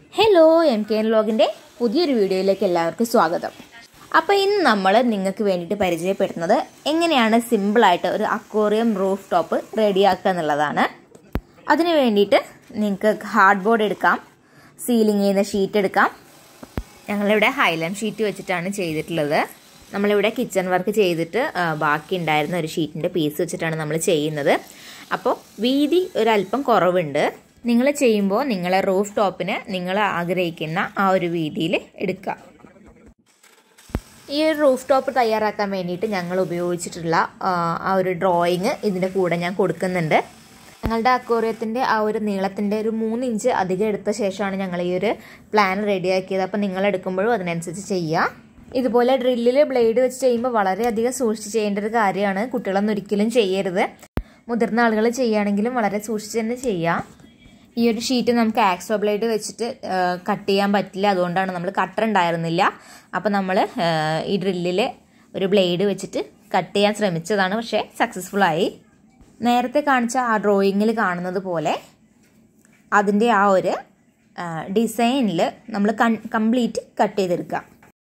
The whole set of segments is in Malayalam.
ഹലോ എം കെ എൻ ലോഗിൻ്റെ പുതിയൊരു വീഡിയോയിലേക്ക് എല്ലാവർക്കും സ്വാഗതം അപ്പോൾ ഇന്ന് നമ്മൾ നിങ്ങൾക്ക് വേണ്ടിയിട്ട് പരിചയപ്പെടുത്തുന്നത് എങ്ങനെയാണ് സിമ്പിളായിട്ട് ഒരു അക്വേറിയം റൂഫ് ടോപ്പ് റെഡിയാക്കുക എന്നുള്ളതാണ് അതിന് വേണ്ടിയിട്ട് നിങ്ങൾക്ക് ഹാർഡ് ബോർഡ് എടുക്കാം സീലിംഗ് ചെയ്യുന്ന ഷീറ്റ് എടുക്കാം ഞങ്ങളിവിടെ ഹൈലം ഷീറ്റ് വെച്ചിട്ടാണ് ചെയ്തിട്ടുള്ളത് നമ്മളിവിടെ കിച്ചൺ വർക്ക് ചെയ്തിട്ട് ആ, ബാക്കി ഉണ്ടായിരുന്ന ഒരു ഷീറ്റിൻ്റെ പീസ് വെച്ചിട്ടാണ് നമ്മൾ ചെയ്യുന്നത് അപ്പോൾ വീതി ഒരല്പം കുറവുണ്ട് നിങ്ങൾ ചെയ്യുമ്പോൾ നിങ്ങളെ റൂഫ് ടോപ്പിന് നിങ്ങൾ ആഗ്രഹിക്കുന്ന ആ ഒരു വീതിയിൽ എടുക്കുക ഈ ഒരു റൂഫ് ടോപ്പ് തയ്യാറാക്കാൻ വേണ്ടിയിട്ട് ഞങ്ങൾ ഉപയോഗിച്ചിട്ടുള്ള ആ, ആ ഒരു ഡ്രോയിങ് ഇതിൻ്റെ കൂടെ ഞാൻ കൊടുക്കുന്നുണ്ട് ഞങ്ങളുടെ അക്വേറിയത്തിൻ്റെ ആ ഒരു നീളത്തിൻ്റെ ഒരു മൂന്ന് ഇഞ്ച് അധികം എടുത്ത ശേഷമാണ് ഞങ്ങൾ ഈ ഒരു പ്ലാൻ റെഡിയാക്കിയത് അപ്പോൾ നിങ്ങൾ എടുക്കുമ്പോഴും അതിനനുസരിച്ച് ചെയ്യുക ഇതുപോലെ ഡ്രില്ലിൽ ബ്ലേഡ് വെച്ച് ചെയ്യുമ്പോൾ വളരെയധികം സൂക്ഷിച്ച് ചെയ്യേണ്ട ഒരു കാര്യമാണ് കുട്ടികളൊന്നും ഒരിക്കലും ചെയ്യരുത് മുതിർന്ന ആളുകൾ ചെയ്യുകയാണെങ്കിലും വളരെ സൂക്ഷിച്ച് തന്നെ ചെയ്യാം ഈ ഒരു ഷീറ്റ് നമുക്ക് ആക്സോ ബ്ലേഡ് വെച്ചിട്ട് കട്ട് ചെയ്യാൻ പറ്റില്ല അതുകൊണ്ടാണ് നമ്മൾ കട്ടർ ഉണ്ടായിരുന്നില്ല അപ്പോൾ നമ്മൾ ഈ ഡ്രില്ലിൽ ഒരു ബ്ലേഡ് വെച്ചിട്ട് കട്ട് ചെയ്യാൻ ശ്രമിച്ചതാണ് പക്ഷേ സക്സസ്ഫുൾ ആയി നേരത്തെ കാണിച്ച ആ ഡ്രോയിങ്ങിൽ കാണുന്നത് പോലെ അതിൻ്റെ ആ ഒരു ഡിസൈനിൽ നമ്മൾ കംപ്ലീറ്റ് കട്ട് ചെയ്തെടുക്കുക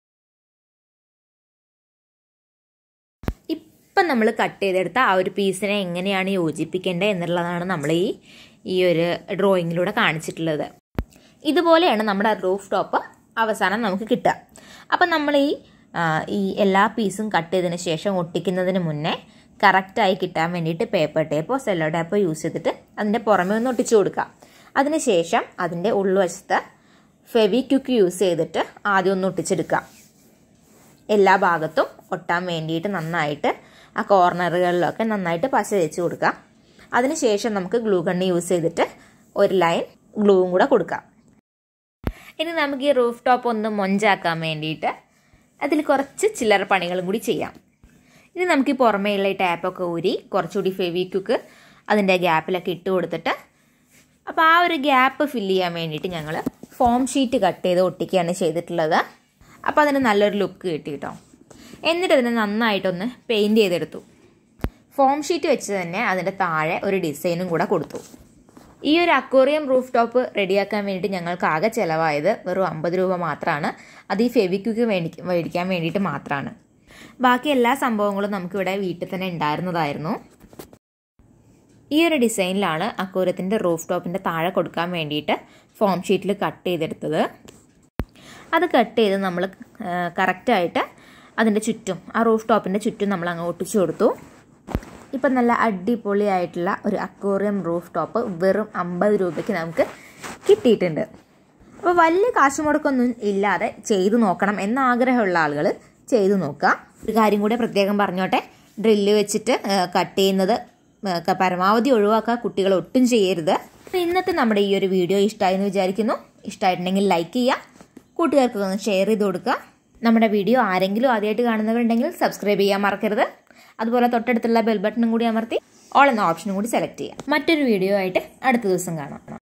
ഇപ്പം നമ്മൾ കട്ട് ചെയ്തെടുത്ത ആ ഒരു പീസിനെ എങ്ങനെയാണ് യോജിപ്പിക്കേണ്ടത് എന്നുള്ളതാണ് നമ്മൾ ഈ ഈ ഒരു ഡ്രോയിങ്ങിലൂടെ കാണിച്ചിട്ടുള്ളത് ഇതുപോലെയാണ് നമ്മുടെ റൂഫ് ടോപ്പ് അവസാനം നമുക്ക് കിട്ടുക അപ്പം നമ്മൾ ഈ ആ, ഈ എല്ലാ പീസും കട്ട് ചെയ്തതിന് ശേഷം ഒട്ടിക്കുന്നതിന് മുന്നേ കറക്റ്റായി കിട്ടാൻ വേണ്ടിയിട്ട് പേപ്പർ ടേപ്പോ സെല്ലോ ടേപ്പോ യൂസ് ചെയ്തിട്ട് അതിൻ്റെ പുറമെ ഒന്ന് ഒട്ടിച്ചു കൊടുക്കുക അതിനുശേഷം അതിൻ്റെ ഉൾവശത്ത് ഫെവി ക്യുക്ക് യൂസ് ചെയ്തിട്ട് ആദ്യം ഒന്ന് ഒട്ടിച്ചെടുക്കുക എല്ലാ ഭാഗത്തും ഒട്ടാൻ വേണ്ടിയിട്ട് നന്നായിട്ട് ആ കോർണറുകളിലൊക്കെ നന്നായിട്ട് പശ തേച്ച് കൊടുക്കുക അതിനുശേഷം നമുക്ക് ഗ്ലൂ ഗണ്ണ് യൂസ് ചെയ്തിട്ട് ഒരു ലൈൻ ഗ്ലൂവും കൂടെ കൊടുക്കാം ഇനി നമുക്ക് ഈ റൂഫ് ടോപ്പ് ഒന്ന് മൊഞ്ചാക്കാൻ വേണ്ടിയിട്ട് അതിൽ കുറച്ച് ചില്ലറ പണികളും കൂടി ചെയ്യാം ഇനി നമുക്ക് ഈ പുറമേയുള്ള ഈ ടാപ്പൊക്കെ ഊരി കുറച്ചുകൂടി ഫെവിക്യുക്ക് അതിൻ്റെ ഗ്യാപ്പിലൊക്കെ ഇട്ട് കൊടുത്തിട്ട് അപ്പോൾ ആ ഒരു ഗ്യാപ്പ് ഫില്ല് ചെയ്യാൻ വേണ്ടിയിട്ട് ഞങ്ങൾ ഫോം ഷീറ്റ് കട്ട് ചെയ്ത് ഒട്ടിക്കുകയാണ് ചെയ്തിട്ടുള്ളത് അപ്പോൾ അതിന് നല്ലൊരു ലുക്ക് കിട്ടി കേട്ടോ എന്നിട്ട് അതിനെ നന്നായിട്ടൊന്ന് പെയിൻറ് ചെയ്തെടുത്തു ഫോം ഷീറ്റ് വെച്ച് തന്നെ അതിൻ്റെ താഴെ ഒരു ഡിസൈനും കൂടെ കൊടുത്തു ഈ ഒരു അക്വേറിയം റൂഫ് ടോപ്പ് റെഡിയാക്കാൻ വേണ്ടിയിട്ട് ഞങ്ങൾക്ക് ആകെ ചിലവായത് വെറും അമ്പത് രൂപ മാത്രമാണ് അത് ഈ ഫെവിക്വിക്ക് വേണ്ടി മേടിക്കാൻ വേണ്ടിയിട്ട് മാത്രമാണ് ബാക്കി എല്ലാ സംഭവങ്ങളും നമുക്കിവിടെ വീട്ടിൽ തന്നെ ഉണ്ടായിരുന്നതായിരുന്നു ഈ ഒരു ഡിസൈനിലാണ് അക്വേറിയത്തിൻ്റെ റൂഫ് ടോപ്പിൻ്റെ താഴെ കൊടുക്കാൻ വേണ്ടിയിട്ട് ഫോം ഷീറ്റിൽ കട്ട് ചെയ്തെടുത്തത് അത് കട്ട് ചെയ്ത് നമ്മൾ കറക്റ്റായിട്ട് അതിൻ്റെ ചുറ്റും ആ റൂഫ് ടോപ്പിൻ്റെ ചുറ്റും നമ്മൾ അങ്ങ് ഒട്ടിച്ചു കൊടുത്തു ഇപ്പം നല്ല അടിപൊളിയായിട്ടുള്ള ഒരു അക്വേറിയം റൂഫ് ടോപ്പ് വെറും അമ്പത് രൂപയ്ക്ക് നമുക്ക് കിട്ടിയിട്ടുണ്ട് അപ്പോൾ വലിയ കാശ് മുടക്കൊന്നും ഇല്ലാതെ ചെയ്തു നോക്കണം എന്ന ആഗ്രഹമുള്ള ആളുകൾ ചെയ്തു നോക്കുക ഒരു കാര്യം കൂടെ പ്രത്യേകം പറഞ്ഞോട്ടെ ഡ്രില്ല് വെച്ചിട്ട് കട്ട് ചെയ്യുന്നത് ആ, പരമാവധി ഒഴിവാക്കുക കുട്ടികൾ ഒട്ടും ചെയ്യരുത് അപ്പോൾ ഇന്നത്തെ നമ്മുടെ ഈ ഒരു വീഡിയോ ഇഷ്ടമായി എന്ന് വിചാരിക്കുന്നു ഇഷ്ടമായിട്ടുണ്ടെങ്കിൽ ലൈക്ക് ചെയ്യുക കൂട്ടുകാർക്ക് ഒന്ന് ഷെയർ ചെയ്ത് കൊടുക്കുക നമ്മുടെ വീഡിയോ ആരെങ്കിലും ആദ്യമായിട്ട് കാണുന്നവരുണ്ടെങ്കിൽ സബ്സ്ക്രൈബ് ചെയ്യാൻ മറക്കരുത് അതുപോലെ തൊട്ടടുത്തുള്ള ബെൽ ബട്ടണും കൂടി അമർത്തി ഓൾ എന്ന ഓപ്ഷനും കൂടി സെലക്ട് ചെയ്യുക മറ്റൊരു വീഡിയോ ആയിട്ട് അടുത്ത ദിവസം കാണാം